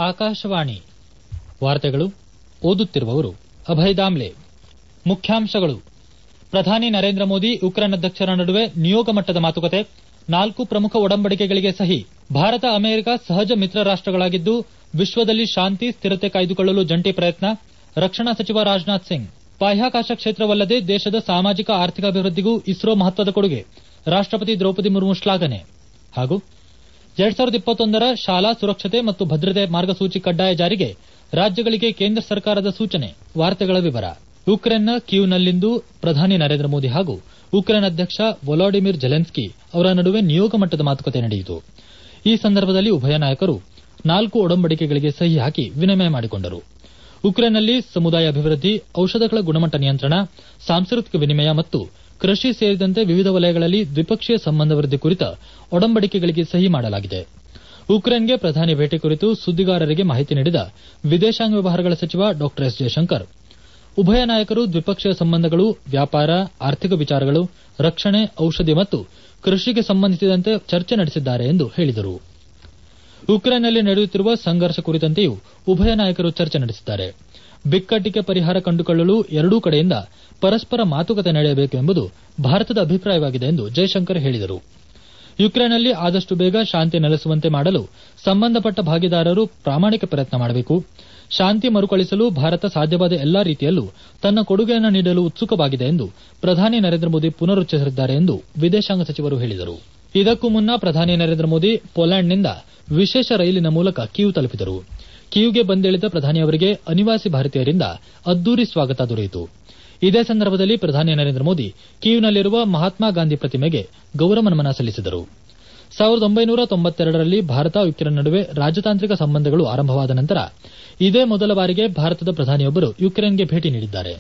ಆಕಾಶವಾಣಿ ವಾರ್ತೆಗಳು ಓದುತ್ತಿರುವವರು ಅಭಯ್ ದಾಮ್ಲೆ ಮುಖ್ಯಾಂಶಗಳು ಪ್ರಧಾನಿ ನರೇಂದ್ರ ಮೋದಿ ಉಕ್ರೇನ್ ಅಧ್ಯಕ್ಷರ ನಡುವೆ ನಿಯೋಗ ಮಟ್ಟದ ಮಾತುಕತೆ ನಾಲ್ಕು ಪ್ರಮುಖ ಒಡಂಬಡಿಕೆಗಳಿಗೆ ಸಹಿ ಭಾರತ ಅಮೆರಿಕ ಸಹಜ ಮಿತ್ರ ರಾಷ್ಟಗಳಾಗಿದ್ದು ವಿಶ್ವದಲ್ಲಿ ಶಾಂತಿ ಸ್ಥಿರತೆ ಕಾಯ್ದುಕೊಳ್ಳಲು ಜಂಟಿ ಪ್ರಯತ್ನ ರಕ್ಷಣಾ ಸಚಿವ ರಾಜನಾಥ್ ಸಿಂಗ್ ಬಾಹ್ಯಾಕಾಶ ಕ್ಷೇತ್ರವಲ್ಲದೆ ದೇಶದ ಸಾಮಾಜಿಕ ಆರ್ಥಿಕ ಅಭಿವೃದ್ದಿಗೂ ಇಸ್ರೋ ಮಹತ್ವದ ಕೊಡುಗೆ ರಾಷ್ಟಪತಿ ದ್ರೌಪದಿ ಮುರ್ಮು ಶ್ಲಾಘನೆ ಹಾಗೂ ಎರಡ್ ಸಾವಿರದ ಇಪ್ಪತ್ತೊಂದರ ಶಾಲಾ ಸುರಕ್ಷತೆ ಮತ್ತು ಭದ್ರತೆ ಮಾರ್ಗಸೂಚಿ ಕಡ್ಡಾಯ ಜಾರಿಗೆ ರಾಜ್ಯಗಳಿಗೆ ಕೇಂದ್ರ ಸರ್ಕಾರದ ಸೂಚನೆ ವಾರ್ತೆಗಳ ವಿವರ ಉಕ್ರೇನ್ನ ಕೀವ್ನಲ್ಲಿಂದು ಪ್ರಧಾನಿ ನರೇಂದ್ರ ಮೋದಿ ಹಾಗೂ ಉಕ್ರೇನ್ ಅಧ್ಯಕ್ಷ ವೊಲೋಡಿಮಿರ್ ಜೆಲೆನ್ಸ್ಕಿ ಅವರ ನಡುವೆ ನಿಯೋಗ ಮಟ್ಟದ ಮಾತುಕತೆ ನಡೆಯಿತು ಈ ಸಂದರ್ಭದಲ್ಲಿ ಉಭಯ ನಾಯಕರು ನಾಲ್ಕು ಒಡಂಬಡಿಕೆಗಳಿಗೆ ಸಹಿ ಹಾಕಿ ವಿನಿಮಯ ಮಾಡಿಕೊಂಡರು ಉಕ್ರೇನ್ನಲ್ಲಿ ಸಮುದಾಯ ಅಭಿವೃದ್ದಿ ಔಷಧಗಳ ಗುಣಮಟ್ಟ ನಿಯಂತ್ರಣ ಸಾಂಸ್ಕೃತಿಕ ವಿನಿಮಯ ಮತ್ತು ಕೃಷಿ ಸೇರಿದಂತೆ ವಿವಿಧ ವಲಯಗಳಲ್ಲಿ ದ್ವಿಪಕ್ಷೀಯ ಸಂಬಂಧ ವೃದ್ದಿ ಕುರಿತ ಒಡಂಬಡಿಕೆಗಳಿಗೆ ಸಹಿ ಮಾಡಲಾಗಿದೆ ಉಕ್ರೇನ್ಗೆ ಪ್ರಧಾನಿ ಭೇಟಿ ಕುರಿತು ಸುದ್ದಿಗಾರರಿಗೆ ಮಾಹಿತಿ ನೀಡಿದ ವಿದೇಶಾಂಗ ವ್ಯವಹಾರಗಳ ಸಚಿವ ಡಾ ಎಸ್ ಜಯಶಂಕರ್ ಉಭಯ ನಾಯಕರು ದ್ವಿಪಕ್ಷೀಯ ಸಂಬಂಧಗಳು ವ್ಯಾಪಾರ ಆರ್ಥಿಕ ವಿಚಾರಗಳು ರಕ್ಷಣೆ ಔಷಧಿ ಮತ್ತು ಕೃಷಿಗೆ ಸಂಬಂಧಿಸಿದಂತೆ ಚರ್ಚೆ ನಡೆಸಿದ್ದಾರೆ ಎಂದು ಹೇಳಿದರು ಉಕ್ರೇನ್ನಲ್ಲಿ ನಡೆಯುತ್ತಿರುವ ಸಂಘರ್ಷ ಕುರಿತಂತೆಯೂ ಉಭಯ ನಾಯಕರು ಚರ್ಚೆ ನಡೆಸಿದ್ದಾರೆ ಬಿಕ್ಕಟ್ಟಿಗೆ ಪರಿಹಾರ ಕಂಡುಕೊಳ್ಳಲು ಎರಡೂ ಕಡೆಯಿಂದ ಪರಸ್ಪರ ಮಾತುಕತೆ ನಡೆಯಬೇಕು ಎಂಬುದು ಭಾರತದ ಅಭಿಪ್ರಾಯವಾಗಿದೆ ಎಂದು ಜೈಶಂಕರ್ ಹೇಳಿದರು ಯುಕ್ರೇನ್ನಲ್ಲಿ ಆದಷ್ಟು ಬೇಗ ಶಾಂತಿ ನೆಲೆಸುವಂತೆ ಮಾಡಲು ಸಂಬಂಧಪಟ್ಟ ಭಾಗಿದಾರರು ಪ್ರಾಮಾಣಿಕ ಪ್ರಯತ್ನ ಮಾಡಬೇಕು ಶಾಂತಿ ಮರುಕಳಿಸಲು ಭಾರತ ಸಾಧ್ಯವಾದ ಎಲ್ಲಾ ರೀತಿಯಲ್ಲೂ ತನ್ನ ಕೊಡುಗೆಯನ್ನು ನೀಡಲು ಉತ್ಸುಕವಾಗಿದೆ ಎಂದು ಪ್ರಧಾನಿ ನರೇಂದ್ರ ಮೋದಿ ಪುನರುಚ್ಚರಿಸಿದ್ದಾರೆ ಎಂದು ವಿದೇಶಾಂಗ ಸಚಿವರು ಹೇಳಿದರು ಇದಕ್ಕೂ ಮುನ್ನ ಪ್ರಧಾನಿ ನರೇಂದ್ರ ಮೋದಿ ಪೋಲ್ಯಾಂಡ್ನಿಂದ ವಿಶೇಷ ರೈಲಿನ ಮೂಲಕ ಕೀವ್ ತಲುಪಿದರು ಕೀವ್ಗೆ ಬಂದಿಳಿದ ಪ್ರಧಾನಿ ಅವರಿಗೆ ಅನಿವಾಸಿ ಭಾರತೀಯರಿಂದ ಅದ್ದೂರಿ ಸ್ವಾಗತ ದೊರೆಯಿತು ಇದೇ ಸಂದರ್ಭದಲ್ಲಿ ಪ್ರಧಾನಿ ನರೇಂದ್ರ ಮೋದಿ ಕೀವ್ನಲ್ಲಿರುವ ಮಹಾತ್ಮ ಗಾಂಧಿ ಪ್ರತಿಮೆಗೆ ಗೌರವ ನಮನ ಸಲ್ಲಿಸಿದರು ಸಾವಿರದ ಒಂಬೈನೂರ ತೊಂಬತ್ತೆರಡರಲ್ಲಿ ಭಾರತ ಯುಕ್ರೇನ್ ನಡುವೆ ರಾಜತಾಂತ್ರಿಕ ಸಂಬಂಧಗಳು ಆರಂಭವಾದ ನಂತರ ಇದೇ ಮೊದಲ ಬಾರಿಗೆ ಭಾರತದ ಪ್ರಧಾನಿಯೊಬ್ಬರು ಯುಕ್ರೇನ್ಗೆ ಭೇಟಿ ನೀಡಿದ್ದಾರೆ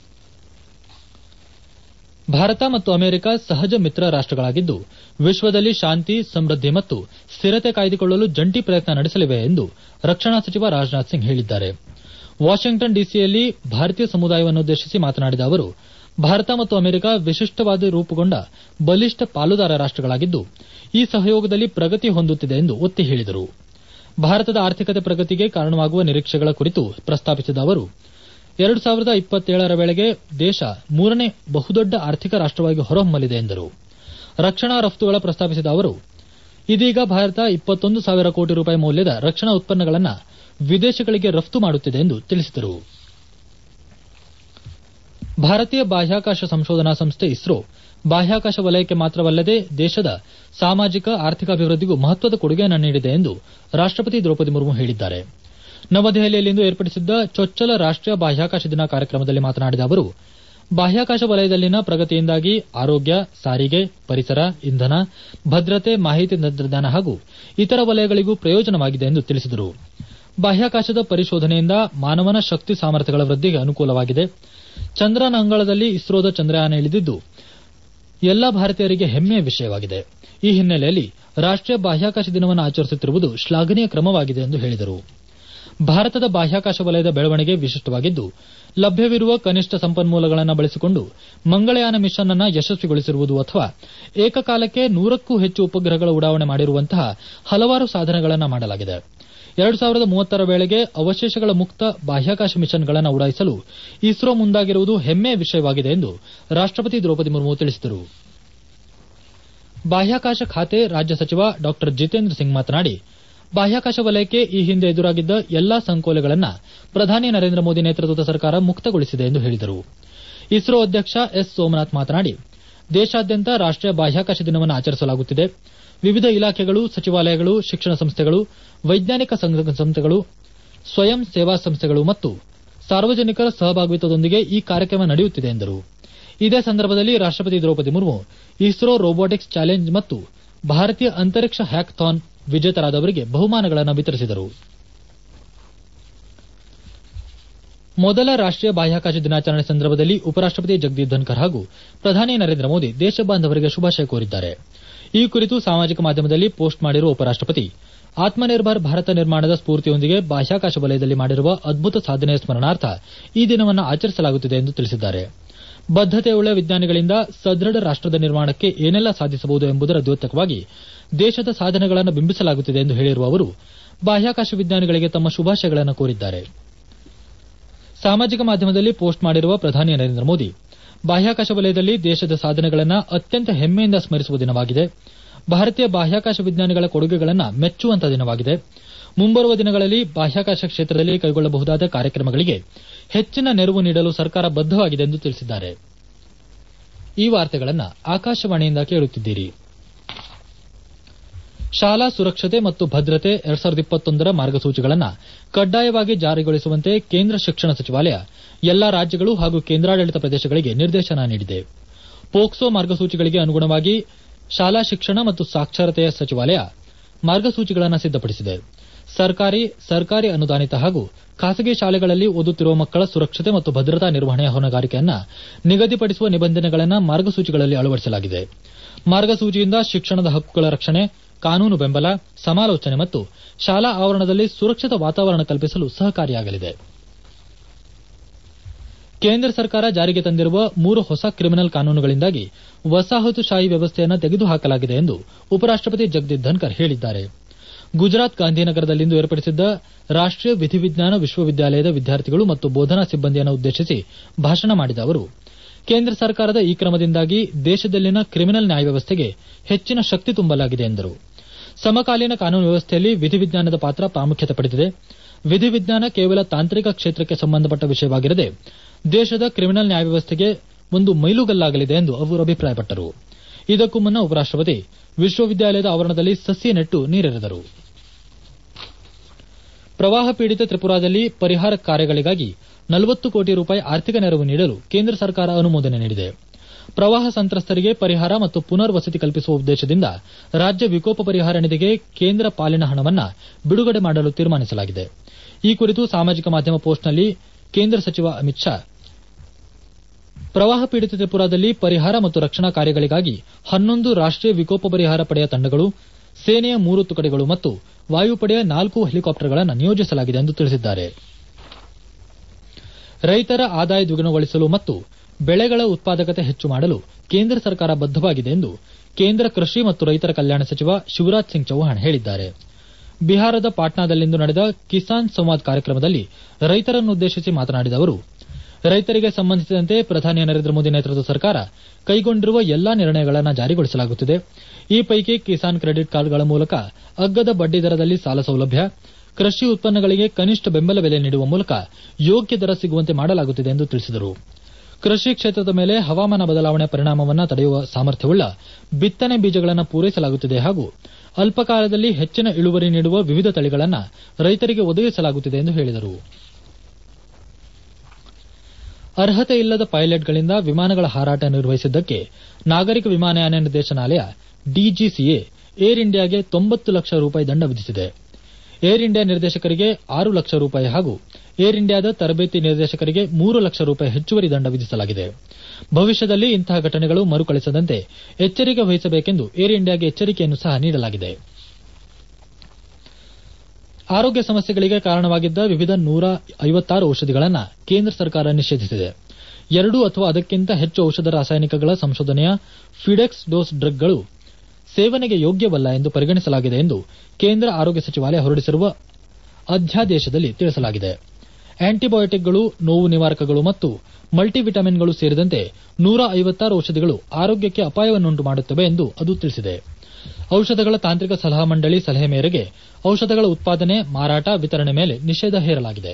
ಭಾರತ ಮತ್ತು ಅಮೆರಿಕ ಸಹಜ ಮಿತ್ರ ರಾಷ್ಟಗಳಾಗಿದ್ದು ವಿಶ್ವದಲ್ಲಿ ಶಾಂತಿ ಸಮೃದ್ದಿ ಮತ್ತು ಸ್ಥಿರತೆ ಕಾಯ್ದುಕೊಳ್ಳಲು ಜಂಟಿ ಪ್ರಯತ್ನ ನಡೆಸಲಿವೆ ಎಂದು ರಕ್ಷಣಾ ಸಚಿವ ರಾಜನಾಥ್ ಸಿಂಗ್ ಹೇಳಿದ್ದಾರೆ ವಾಷಿಂಗ್ಟನ್ ಡಿಸಿಯಲ್ಲಿ ಭಾರತೀಯ ಸಮುದಾಯವನ್ನುದ್ದೇಶಿಸಿ ಮಾತನಾಡಿದ ಅವರು ಭಾರತ ಮತ್ತು ಅಮೆರಿಕ ವಿಶಿಷ್ಟವಾದ ರೂಪುಗೊಂಡ ಬಲಿಷ್ಠ ಪಾಲುದಾರ ರಾಷ್ಟಗಳಾಗಿದ್ದು ಈ ಸಹಯೋಗದಲ್ಲಿ ಪ್ರಗತಿ ಹೊಂದುತ್ತಿದೆ ಎಂದು ಒತ್ತಿ ಹೇಳಿದರು ಭಾರತದ ಆರ್ಥಿಕತೆ ಪ್ರಗತಿಗೆ ಕಾರಣವಾಗುವ ನಿರೀಕ್ಷೆಗಳ ಕುರಿತು ಪ್ರಸ್ತಾಪಿಸಿದ ಅವರು ಎರಡು ಸಾವಿರದ ಇಪ್ಪತ್ತೇಳರ ವೇಳೆಗೆ ದೇಶ ಮೂರನೇ ಬಹುದೊಡ್ಡ ಆರ್ಥಿಕ ರಾಷ್ಟವಾಗಿ ಹೊರಹೊಮ್ಮಲಿದೆ ಎಂದರು ರಕ್ಷಣಾ ರಫ್ತುಗಳ ಪ್ರಸ್ತಾಪಿಸಿದ ಅವರು ಇದೀಗ ಭಾರತ ಇಪ್ಪತ್ತೊಂದು ಸಾವಿರ ಕೋಟಿ ರೂಪಾಯಿ ಮೌಲ್ಯದ ರಕ್ಷಣಾ ಉತ್ಪನ್ನಗಳನ್ನು ವಿದೇಶಗಳಿಗೆ ರಫ್ತು ಮಾಡುತ್ತಿದೆ ಎಂದು ತಿಳಿಸಿದರು ಭಾರತೀಯ ಬಾಹ್ಯಾಕಾಶ ಸಂಶೋಧನಾ ಸಂಸ್ಥೆ ಇಸ್ರೋ ಬಾಹ್ಯಾಕಾಶ ವಲಯಕ್ಕೆ ಮಾತ್ರವಲ್ಲದೆ ದೇಶದ ಸಾಮಾಜಿಕ ಆರ್ಥಿಕ ಅಭಿವೃದ್ದಿಗೂ ಮಹತ್ವದ ಕೊಡುಗೆಯನ್ನು ನೀಡಿದೆ ಎಂದು ರಾಷ್ಟಪತಿ ದ್ರೌಪದಿ ಮುರ್ಮು ಹೇಳಿದ್ದಾರೆ ನವದೆಹಲಿಯಲ್ಲಿಂದು ಏರ್ಪಡಿಸಿದ್ದ ಚೊಚ್ಚಲ ರಾಷ್ಟೀಯ ಬಾಹ್ಯಾಕಾಶ ದಿನ ಕಾರ್ಯಕ್ರಮದಲ್ಲಿ ಮಾತನಾಡಿದ ಅವರು ಬಾಹ್ಯಾಕಾಶ ವಲಯದಲ್ಲಿನ ಪ್ರಗತಿಯಿಂದಾಗಿ ಆರೋಗ್ಯ ಸಾರಿಗೆ ಪರಿಸರ ಇಂಧನ ಭದ್ರತೆ ಮಾಹಿತಿ ತಂತ್ರಜ್ಞಾನ ಹಾಗೂ ಇತರ ವಲಯಗಳಿಗೂ ಪ್ರಯೋಜನವಾಗಿದೆ ಎಂದು ತಿಳಿಸಿದರು ಬಾಹ್ಯಾಕಾಶದ ಪರಿಶೋಧನೆಯಿಂದ ಮಾನವನ ಶಕ್ತಿ ಸಾಮರ್ಥ್ಯಗಳ ವೃದ್ದಿಗೆ ಅನುಕೂಲವಾಗಿದೆ ಚಂದ್ರನ ಅಂಗಳದಲ್ಲಿ ಇಸ್ರೋದ ಚಂದ್ರಯಾನ ಇಳಿದಿದ್ದು ಎಲ್ಲಾ ಭಾರತೀಯರಿಗೆ ಹೆಮ್ಮೆಯ ವಿಷಯವಾಗಿದೆ ಈ ಹಿನ್ನೆಲೆಯಲ್ಲಿ ರಾಷ್ಟೀಯ ಬಾಹ್ಯಾಕಾಶ ದಿನವನ್ನು ಆಚರಿಸುತ್ತಿರುವುದು ಶ್ಲಾಘನೀಯ ಕ್ರಮವಾಗಿದೆ ಎಂದು ಹೇಳಿದರು ಭಾರತದ ಬಾಹ್ಯಾಕಾಶ ವಲಯದ ಬೆಳವಣಿಗೆ ವಿಶಿಷ್ಟವಾಗಿದ್ದು ಲಭ್ಯವಿರುವ ಕನಿಷ್ಠ ಸಂಪನ್ಮೂಲಗಳನ್ನು ಬಳಸಿಕೊಂಡು ಮಂಗಳಯಾನ ಮಿಷನ್ ಅನ್ನು ಯಶಸ್ವಿಗೊಳಿಸಿರುವುದು ಅಥವಾ ಏಕಕಾಲಕ್ಕೆ ನೂರಕ್ಕೂ ಹೆಚ್ಚು ಉಪಗ್ರಹಗಳ ಉಡಾವಣೆ ಮಾಡಿರುವಂತಹ ಹಲವಾರು ಸಾಧನೆಗಳನ್ನು ಮಾಡಲಾಗಿದೆ ಎರಡು ಸಾವಿರದ ಮೂವತ್ತರ ವೇಳೆಗೆ ಅವಶೇಷಗಳ ಮುಕ್ತ ಬಾಹ್ಯಾಕಾಶ ಮಿಷನ್ಗಳನ್ನು ಉಡಾಯಿಸಲು ಇಸ್ರೋ ಮುಂದಾಗಿರುವುದು ಹೆಮ್ಮೆಯ ವಿಷಯವಾಗಿದೆ ಎಂದು ರಾಷ್ಟಪತಿ ದ್ರೌಪದಿ ಮುರ್ಮು ತಿಳಿಸಿದರು ಬಾಹ್ಯಾಕಾಶ ಖಾತೆ ರಾಜ್ಯ ಸಚಿವ ಡಾ ಜಿತೇಂದ್ರ ಸಿಂಗ್ ಮಾತನಾಡಿ ಬಾಹ್ಯಾಕಾಶ ವಲಯಕ್ಕೆ ಈ ಹಿಂದೆ ಎದುರಾಗಿದ್ದ ಎಲ್ಲಾ ಸಂಕೋಲೆಗಳನ್ನು ಪ್ರಧಾನಿ ನರೇಂದ್ರ ಮೋದಿ ನೇತೃತ್ವದ ಸರ್ಕಾರ ಮುಕ್ತಗೊಳಿಸಿದೆ ಎಂದು ಹೇಳಿದರು ಇಸ್ರೋ ಅಧ್ಯಕ್ಷ ಎಸ್ ಸೋಮನಾಥ್ ಮಾತನಾಡಿ ದೇಶಾದ್ಯಂತ ರಾಷ್ಟೀಯ ಬಾಹ್ಯಾಕಾಶ ದಿನವನ್ನು ಆಚರಿಸಲಾಗುತ್ತಿದೆ ವಿವಿಧ ಇಲಾಖೆಗಳು ಸಚಿವಾಲಯಗಳು ಶಿಕ್ಷಣ ಸಂಸ್ಥೆಗಳು ವೈಜ್ಞಾನಿಕ ಸಂಸ್ಥೆಗಳು ಸ್ವಯಂ ಸೇವಾ ಸಂಸ್ಥೆಗಳು ಮತ್ತು ಸಾರ್ವಜನಿಕರ ಸಹಭಾಗಿತ್ವದೊಂದಿಗೆ ಈ ಕಾರ್ಯಕ್ರಮ ನಡೆಯುತ್ತಿದೆ ಎಂದರು ಇದೇ ಸಂದರ್ಭದಲ್ಲಿ ರಾಷ್ಟಪತಿ Draupadi Murmu ISRO robotics challenge ಮತ್ತು ಭಾರತೀಯ ಅಂತರಿಕ್ಷ ಹ್ಯಾಕಥಾನ್ ವಿಜೇತರಾದವರಿಗೆ ಬಹುಮಾನಗಳನ್ನು ವಿತರಿಸಿದರು ಮೊದಲ ರಾಷ್ಟೀಯ ಬಾಹ್ಯಾಕಾಶ ದಿನಾಚರಣೆ ಸಂದರ್ಭದಲ್ಲಿ ಉಪರಾಷ್ಟಪತಿ ಜಗದೀಪ್ ಧನ್ಕರ್ ಹಾಗೂ ಪ್ರಧಾನಿ ನರೇಂದ್ರ ಮೋದಿ ದೇಶ ಬಾಂಧವರಿಗೆ ಶುಭಾಶಯ ಕೋರಿದ್ದಾರೆ ಈ ಕುರಿತು ಸಾಮಾಜಿಕ ಮಾಧ್ಯಮದಲ್ಲಿ ಪೋಸ್ಟ್ ಮಾಡಿರುವ ಉಪರಾಷ್ಟಪತಿ ಆತ್ಮನಿರ್ಭರ್ ಭಾರತ ನಿರ್ಮಾಣದ ಸ್ಫೂರ್ತಿಯೊಂದಿಗೆ ಬಾಹ್ಯಾಕಾಶ ವಲಯದಲ್ಲಿ ಮಾಡಿರುವ ಅದ್ಭುತ ಸಾಧನೆಯ ಸ್ಮರಣಾರ್ಥ ಈ ದಿನವನ್ನು ಆಚರಿಸಲಾಗುತ್ತಿದೆ ಎಂದು ತಿಳಿಸಿದ್ದಾರೆ ಬದ್ದತೆಯುಳ್ಳ ವಿಜ್ಞಾನಿಗಳಿಂದ ಸದೃಢ ರಾಷ್ಟದ ನಿರ್ಮಾಣಕ್ಕೆ ಏನೆಲ್ಲ ಸಾಧಿಸಬಹುದು ಎಂಬುದರ ದ್ಯೋತಕವಾಗಿ ದೇಶದ ಸಾಧನೆಗಳನ್ನು ಬಿಂಬಿಸಲಾಗುತ್ತಿದೆ ಎಂದು ಹೇಳಿರುವ ಅವರು ಬಾಹ್ಯಾಕಾಶ ವಿಜ್ಞಾನಿಗಳಿಗೆ ತಮ್ಮ ಶುಭಾಶಯಗಳನ್ನು ಕೋರಿದ್ದಾರೆ ಸಾಮಾಜಿಕ ಮಾಧ್ಯಮದಲ್ಲಿ ಪೋಸ್ಟ್ ಮಾಡಿರುವ ಪ್ರಧಾನಿ ನರೇಂದ್ರ ಮೋದಿ ಬಾಹ್ಯಾಕಾಶ ವಲಯದಲ್ಲಿ ದೇಶದ ಸಾಧನೆಗಳನ್ನು ಅತ್ಯಂತ ಹೆಮ್ಮೆಯಿಂದ ಸ್ಮರಿಸುವ ದಿನವಾಗಿದೆ ಭಾರತೀಯ ಬಾಹ್ಯಾಕಾಶ ವಿಜ್ಞಾನಿಗಳ ಕೊಡುಗೆಗಳನ್ನು ಮೆಚ್ಚುವಂತಹ ದಿನವಾಗಿದೆ ಮುಂಬರುವ ದಿನಗಳಲ್ಲಿ ಬಾಹ್ಯಾಕಾಶ ಕ್ಷೇತ್ರದಲ್ಲಿ ಕೈಗೊಳ್ಳಬಹುದಾದ ಕಾರ್ಯಕ್ರಮಗಳಿಗೆ ಹೆಚ್ಚಿನ ನೆರವು ನೀಡಲು ಸರ್ಕಾರ ಬದ್ದವಾಗಿದೆ ಎಂದು ತಿಳಿಸಿದ್ದಾರೆ ಈ ವಾರ್ತೆಗಳನ್ನು ಆಕಾಶವಾಣಿಯಿಂದ ಕೇಳುತ್ತಿದ್ದೀರಿ ಶಾಲಾ ಸುರಕ್ಷತೆ ಮತ್ತು ಭದ್ರತೆ ಎರಡ್ ಸಾವಿರದ ಇಪ್ಪತ್ತೊಂದರ ಮಾರ್ಗಸೂಚಿಗಳನ್ನು ಕಡ್ಡಾಯವಾಗಿ ಜಾರಿಗೊಳಿಸುವಂತೆ ಕೇಂದ್ರ ಶಿಕ್ಷಣ ಸಚಿವಾಲಯ ಎಲ್ಲಾ ರಾಜ್ಯಗಳು ಹಾಗೂ ಕೇಂದ್ರಾಡಳಿತ ಪ್ರದೇಶಗಳಿಗೆ ನಿರ್ದೇಶನ ನೀಡಿದೆ ಪೋಕ್ಸೋ ಮಾರ್ಗಸೂಚಿಗಳಿಗೆ ಅನುಗುಣವಾಗಿ ಶಾಲಾ ಶಿಕ್ಷಣ ಮತ್ತು ಸಾಕ್ಷರತೆಯ ಸಚಿವಾಲಯ ಮಾರ್ಗಸೂಚಿಗಳನ್ನು ಸಿದ್ದಪಡಿಸಿದೆ ಸರ್ಕಾರಿ ಸರ್ಕಾರಿ ಅನುದಾನಿತ ಹಾಗೂ ಖಾಸಗಿ ಶಾಲೆಗಳಲ್ಲಿ ಓದುತ್ತಿರುವ ಮಕ್ಕಳ ಸುರಕ್ಷತೆ ಮತ್ತು ಭದ್ರತಾ ನಿರ್ವಹಣೆಯ ಹೊಣೆಗಾರಿಕೆಯನ್ನು ನಿಗದಿಪಡಿಸುವ ನಿಬಂಧನೆಗಳನ್ನು ಮಾರ್ಗಸೂಚಿಗಳಲ್ಲಿ ಅಳವಡಿಸಲಾಗಿದೆ ಮಾರ್ಗಸೂಚಿಯಿಂದ ಶಿಕ್ಷಣದ ಹಕ್ಕುಗಳ ರಕ್ಷಣೆ ಕಾನೂನು ಬೆಂಬಲ ಸಮಾಲೋಚನೆ ಮತ್ತು ಶಾಲಾ ಆವರಣದಲ್ಲಿ ಸುರಕ್ಷಿತ ವಾತಾವರಣ ಕಲ್ಪಿಸಲು ಸಹಕಾರಿಯಾಗಲಿದೆ ಕೇಂದ್ರ ಸರ್ಕಾರ ಜಾರಿಗೆ ತಂದಿರುವ ಮೂರು ಹೊಸ ಕ್ರಿಮಿನಲ್ ಕಾನೂನುಗಳಿಂದಾಗಿ ವಸಾಹತುಶಾಹಿ ವ್ಯವಸ್ಥೆಯನ್ನು ತೆಗೆದುಹಾಕಲಾಗಿದೆ ಎಂದು ಉಪರಾಷ್ಟಪತಿ ಜಗದೀಪ್ ಧನ್ಕರ್ ಹೇಳಿದ್ದಾರೆ ಗುಜರಾತ್ ಗಾಂಧಿನಗರದಲ್ಲಿಂದು ಏರ್ಪಡಿಸಿದ್ದ ರಾಷ್ಟೀಯ ವಿಧಿವಿಜ್ಞಾನ ವಿಶ್ವವಿದ್ಯಾಲಯದ ವಿದ್ಯಾರ್ಥಿಗಳು ಮತ್ತು ಬೋಧನಾ ಸಿಬ್ಬಂದಿಯನ್ನು ಉದ್ದೇಶಿಸಿ ಭಾಷಣ ಮಾಡಿದ ಅವರು ಕೇಂದ್ರ ಸರ್ಕಾರದ ಈ ಕ್ರಮದಿಂದಾಗಿ ದೇಶದಲ್ಲಿನ ಕ್ರಿಮಿನಲ್ ನ್ಯಾಯ ವ್ಯವಸ್ಥೆಗೆ ಹೆಚ್ಚಿನ ಶಕ್ತಿ ತುಂಬಲಾಗಿದೆ ಎಂದರು ಸಮಕಾಲೀನ ಕಾನೂನು ವ್ಯವಸ್ಥೆಯಲ್ಲಿ ವಿಧಿವಿಜ್ಞಾನದ ಪಾತ್ರ ಪ್ರಾಮುಖ್ಯತೆ ಪಡೆದಿದೆ ವಿಧಿವಿಜ್ಞಾನ ಕೇವಲ ತಾಂತ್ರಿಕ ಕ್ಷೇತ್ರಕ್ಕೆ ಸಂಬಂಧಪಟ್ಟ ವಿಷಯವಾಗಿರದೆ ದೇಶದ ಕ್ರಿಮಿನಲ್ ನ್ಯಾಯ ವ್ಯವಸ್ಥೆಗೆ ಒಂದು ಮೈಲುಗಲ್ಲಾಗಲಿದೆ ಎಂದು ಅವರು ಅಭಿಪ್ರಾಯಪಟ್ಟರು ಇದಕ್ಕೂ ಮುನ್ನ ಉಪರಾಷ್ಟಪತಿ ವಿಶ್ವವಿದ್ಯಾಲಯದ ಆವರಣದಲ್ಲಿ ಸಸಿ ನೆಟ್ಟು ನೀರೆರೆದರು ಪ್ರವಾಹ ಪೀಡಿತ ತ್ರಿಪುರಾದಲ್ಲಿ ಪರಿಹಾರ ಕಾರ್ಯಗಳಿಗಾಗಿ ನಲವತ್ತು ಕೋಟಿ ರೂಪಾಯಿ ಆರ್ಥಿಕ ನೆರವು ನೀಡಲು ಕೇಂದ್ರ ಸರ್ಕಾರ ಅನುಮೋದನೆ ನೀಡಿದೆ ಪ್ರವಾಹ ಸಂತ್ರಸ್ತರಿಗೆ ಪರಿಹಾರ ಮತ್ತು ಪುನರ್ ವಸತಿ ಕಲ್ಪಿಸುವ ಉದ್ದೇಶದಿಂದ ರಾಜ್ಯ ವಿಕೋಪ ಪರಿಹಾರ ನಿಧಿಗೆ ಕೇಂದ್ರ ಪಾಲಿನ ಹಣವನ್ನು ಬಿಡುಗಡೆ ಮಾಡಲು ತೀರ್ಮಾನಿಸಲಾಗಿದೆ ಈ ಕುರಿತು ಸಾಮಾಜಿಕ ಮಾಧ್ಯಮ ಪೋಸ್ಟ್ನಲ್ಲಿ ಕೇಂದ್ರ ಸಚಿವ ಅಮಿತ್ ಶಾ ಪ್ರವಾಹ ಪೀಡಿತ ತ್ರಿಪುರಾದಲ್ಲಿ ಪರಿಹಾರ ಮತ್ತು ರಕ್ಷಣಾ ಕಾರ್ಯಗಳಿಗಾಗಿ ಹನ್ನೊಂದು ರಾಷ್ಟೀಯ ವಿಕೋಪ ಪರಿಹಾರ ಪಡೆಯ ತಂಡಗಳು ಸೇನೆಯ ಮೂರು ತುಕಡಿಗಳು ಮತ್ತು ವಾಯುಪಡೆಯ ನಾಲ್ಕು ಹೆಲಿಕಾಪ್ಟರ್ಗಳನ್ನು ನಿಯೋಜಿಸಲಾಗಿದೆ ಎಂದು ತಿಳಿಸಿದ್ದಾರೆ ರೈತರ ಆದಾಯ ದ್ವಿಗುಣಗೊಳಿಸಲು ಮತ್ತು ಬೆಳೆಗಳ ಉತ್ಪಾದಕತೆ ಹೆಚ್ಚು ಮಾಡಲು ಕೇಂದ್ರ ಸರ್ಕಾರ ಬದ್ದವಾಗಿದೆ ಎಂದು ಕೇಂದ್ರ ಕೃಷಿ ಮತ್ತು ರೈತರ ಕಲ್ಯಾಣ ಸಚಿವ ಶಿವರಾಜ್ ಸಿಂಗ್ ಚೌಹಾಣ್ ಹೇಳಿದ್ದಾರೆ ಬಿಹಾರದ ಪಾಟ್ನಾದಲ್ಲಿಂದು ನಡೆದ ಕಿಸಾನ್ ಸಂವಾದ್ ಕಾರ್ಯಕ್ರಮದಲ್ಲಿ ರೈತರನ್ನುದ್ದೇಶಿಸಿ ಮಾತನಾಡಿದ ಅವರು ರೈತರಿಗೆ ಸಂಬಂಧಿಸಿದಂತೆ ಪ್ರಧಾನಿ ನರೇಂದ್ರ ಮೋದಿ ನೇತೃತ್ವದ ಸರ್ಕಾರ ಕೈಗೊಂಡಿರುವ ಎಲ್ಲಾ ನಿರ್ಣಯಗಳನ್ನು ಜಾರಿಗೊಳಿಸಲಾಗುತ್ತಿದೆ ಈ ಪೈಕಿ ಕಿಸಾನ್ ಕ್ರೆಡಿಟ್ ಕಾರ್ಡ್ಗಳ ಮೂಲಕ ಅಗ್ಗದ ಬಡ್ಡಿ ದರದಲ್ಲಿ ಸಾಲ ಸೌಲಭ್ಯ ಕೃಷಿ ಉತ್ಪನ್ನಗಳಿಗೆ ಕನಿಷ್ಠ ಬೆಂಬಲ ಬೆಲೆ ನೀಡುವ ಮೂಲಕ ಯೋಗ್ಯ ದರ ಸಿಗುವಂತೆ ಮಾಡಲಾಗುತ್ತಿದೆ ಎಂದು ತಿಳಿಸಿದರು ಕೃಷಿ ಕ್ಷೇತ್ರದ ಮೇಲೆ ಹವಾಮಾನ ಬದಲಾವಣೆ ಪರಿಣಾಮವನ್ನು ತಡೆಯುವ ಸಾಮರ್ಥ್ಯವುಳ್ಳ ಬಿತ್ತನೆ ಬೀಜಗಳನ್ನು ಪೂರೈಸಲಾಗುತ್ತಿದೆ ಹಾಗೂ ಅಲ್ಪಕಾಲದಲ್ಲಿ ಹೆಚ್ಚಿನ ಇಳುವರಿ ನೀಡುವ ವಿವಿಧ ತಳಿಗಳನ್ನು ರೈತರಿಗೆ ಒದಗಿಸಲಾಗುತ್ತಿದೆ ಎಂದು ಹೇಳಿದರು ಅರ್ಹತೆ ಇಲ್ಲದ ಪೈಲಟ್ಗಳಿಂದ ವಿಮಾನಗಳ ಹಾರಾಟ ನಿರ್ವಹಿಸಿದ್ದಕ್ಕೆ ನಾಗರಿಕ ವಿಮಾನಯಾನ ನಿರ್ದೇಶನಾಲಯ ಡಿಜಿಸಿಎ ಏರ್ ಇಂಡಿಯಾಗೆ ತೊಂಬತ್ತು ಲಕ್ಷ ರೂಪಾಯಿ ದಂಡ ವಿಧಿಸಿದೆ ಏರ್ ಇಂಡಿಯಾ ನಿರ್ದೇಶಕರಿಗೆ ಆರು ಲಕ್ಷ ರೂಪಾಯಿ ಹಾಗೂ ಏರ್ ಇಂಡಿಯಾದ ತರಬೇತಿ ನಿರ್ದೇಶಕರಿಗೆ ಮೂರು ಲಕ್ಷ ರೂಪಾಯಿ ಹೆಚ್ಚುವರಿ ದಂಡ ವಿಧಿಸಲಾಗಿದೆ ಭವಿಷ್ಯದಲ್ಲಿ ಇಂತಹ ಘಟನೆಗಳು ಮರುಕಳಿಸದಂತೆ ಎಚ್ಚರಿಕೆ ವಹಿಸಬೇಕೆಂದು ಏರ್ ಇಂಡಿಯಾಗೆ ಎಚ್ಚರಿಕೆಯನ್ನು ಸಹ ನೀಡಲಾಗಿದೆ ಆರೋಗ್ಯ ಸಮಸ್ಯೆಗಳಿಗೆ ಕಾರಣವಾಗಿದ್ದ ವಿವಿಧ ನೂರ ಐವತ್ತಾರು ಔಷಧಿಗಳನ್ನು ಕೇಂದ್ರ ಸರ್ಕಾರ ನಿಷೇಧಿಸಿದೆ ಎರಡು ಅಥವಾ ಅದಕ್ಕಿಂತ ಹೆಚ್ಚು ಔಷಧ ರಾಸಾಯನಿಕಗಳ ಸಂಶೋಧನೆಯ ಫಿಡೆಕ್ಸ್ ಡೋಸ್ ಡ್ರಗ್ಗಳು ಸೇವನೆಗೆ ಯೋಗ್ಯವಲ್ಲ ಎಂದು ಪರಿಗಣಿಸಲಾಗಿದೆ ಎಂದು ಕೇಂದ್ರ ಆರೋಗ್ಯ ಸಚಿವಾಲಯ ಹೊರಡಿಸಿರುವ ಅಧ್ಯಾದೇಶದಲ್ಲಿ ತಿಳಿಸಲಾಗಿದೆ ಆಂಟಿಬಯೋಟಿಕ್ಗಳು ನೋವು ನಿವಾರಕಗಳು ಮತ್ತು ಮಲ್ಟಿವಿಟಮಿನ್ಗಳು ಸೇರಿದಂತೆ ನೂರ ಐವತ್ತಾರು ಔಷಧಿಗಳು ಆರೋಗ್ಯಕ್ಕೆ ಅಪಾಯವನ್ನುಂಟು ಮಾಡುತ್ತವೆ ಎಂದು ಅದು ತಿಳಿಸಿದೆ ಔಷಧಗಳ ತಾಂತ್ರಿಕ ಸಲಹಾ ಮಂಡಳಿ ಸಲಹೆ ಮೇರೆಗೆ ಔಷಧಗಳ ಉತ್ಪಾದನೆ ಮಾರಾಟ ವಿತರಣೆ ಮೇಲೆ ನಿಷೇಧ ಹೇರಲಾಗಿದೆ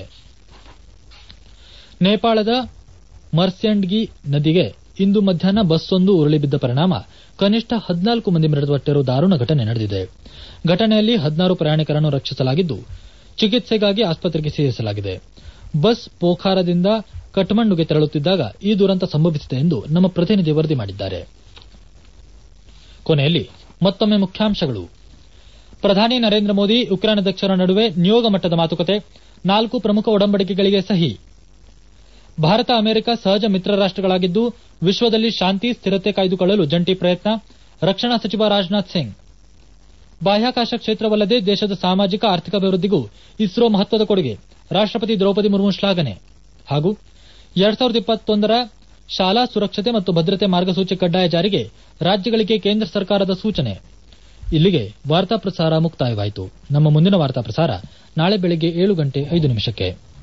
ನೇಪಾಳದ ಮರ್ಸ್ಯಾಂಡ್ಗಿ ನದಿಗೆ ಇಂದು ಮಧ್ಯಾಹ್ನ ಬಸ್ಸೊಂದು ಉರುಳಿ ಬಿದ್ದ ಪರಿಣಾಮ ಕನಿಷ್ಠ ಹದಿನಾಲ್ಕು ಮಂದಿ ಮೃತಪಟ್ಟಿರುವ ದಾರುಣ ಘಟನೆ ನಡೆದಿದೆ ಘಟನೆಯಲ್ಲಿ ಹದಿನಾರು ಪ್ರಯಾಣಿಕರನ್ನು ರಕ್ಷಿಸಲಾಗಿದ್ದು ಚಿಕಿತ್ಸೆಗಾಗಿ ಆಸ್ಪತ್ರೆಗೆ ಸೇರಿಸಲಾಗಿದೆ ಬಸ್ ಪೋಖಾರದಿಂದ ಕಠ್ಮಂಡುಗೆ ತೆರಳುತ್ತಿದ್ದಾಗ ಈ ದುರಂತ ಸಂಭವಿಸಿದೆ ಎಂದು ನಮ್ಮ ಪ್ರತಿನಿಧಿ ವರದಿ ಮಾಡಿದ್ದಾರೆ ಕೊನೆಯಲ್ಲಿ ಮತ್ತೊಮ್ಮೆ ಮುಖ್ಯಾಂಶಗಳು ಪ್ರಧಾನಿ ನರೇಂದ್ರ ಮೋದಿ ಉಕ್ರೇನ್ ಅಧ್ಯಕ್ಷರ ನಡುವೆ ನಿಯೋಗ ಮಟ್ಟದ ಮಾತುಕತೆ ನಾಲ್ಕು ಪ್ರಮುಖ ಒಡಂಬಡಿಕೆಗಳಿಗೆ ಸಹಿ ಭಾರತ ಅಮೆರಿಕ ಸಹಜ ಮಿತ್ರ ರಾಷ್ಟಗಳಾಗಿದ್ದು ವಿಶ್ವದಲ್ಲಿ ಶಾಂತಿ ಸ್ಥಿರತೆ ಕಾಯ್ದುಕೊಳ್ಳಲು ಜಂಟಿ ಪ್ರಯತ್ನ ರಕ್ಷಣಾ ಸಚಿವ ರಾಜನಾಥ್ ಸಿಂಗ್ ಬಾಹ್ಯಾಕಾಶ ಕ್ಷೇತ್ರವಲ್ಲದೆ ದೇಶದ ಸಾಮಾಜಿಕ ಆರ್ಥಿಕ ಅಭಿವೃದ್ಧಿಗೂ ಇಸ್ರೋ ಮಹತ್ವದ ಕೊಡುಗೆ ರಾಷ್ಟಪತಿ ದ್ರೌಪದಿ ಮುರ್ಮು ಶ್ಲಾಘನೆ ಹಾಗೂ ಎರಡ್ ಸಾವಿರದ ಇಪ್ಪತ್ತೊಂದರ ಶಾಲಾ ಸುರಕ್ಷತೆ ಮತ್ತು ಭದ್ರತೆ ಮಾರ್ಗಸೂಚಿ ಕಡ್ಡಾಯ ಜಾರಿಗೆ ರಾಜ್ಯಗಳಿಗೆ ಕೇಂದ್ರ ಸರ್ಕಾರದ ಸೂಚನೆ ಇಲ್ಲಿಗೆ ವಾರ್ತಾ ಪ್ರಸಾರ ಮುಕ್ತಾಯವಾಯಿತು ನಮ್ಮ ಮುಂದಿನ ವಾರ್ತಾ ಪ್ರಸಾರ ನಾಳೆ ಬೆಳಗ್ಗೆ ಏಳು ಗಂಟೆ ಐದು ನಿಮಿಷಕ್ಕೆ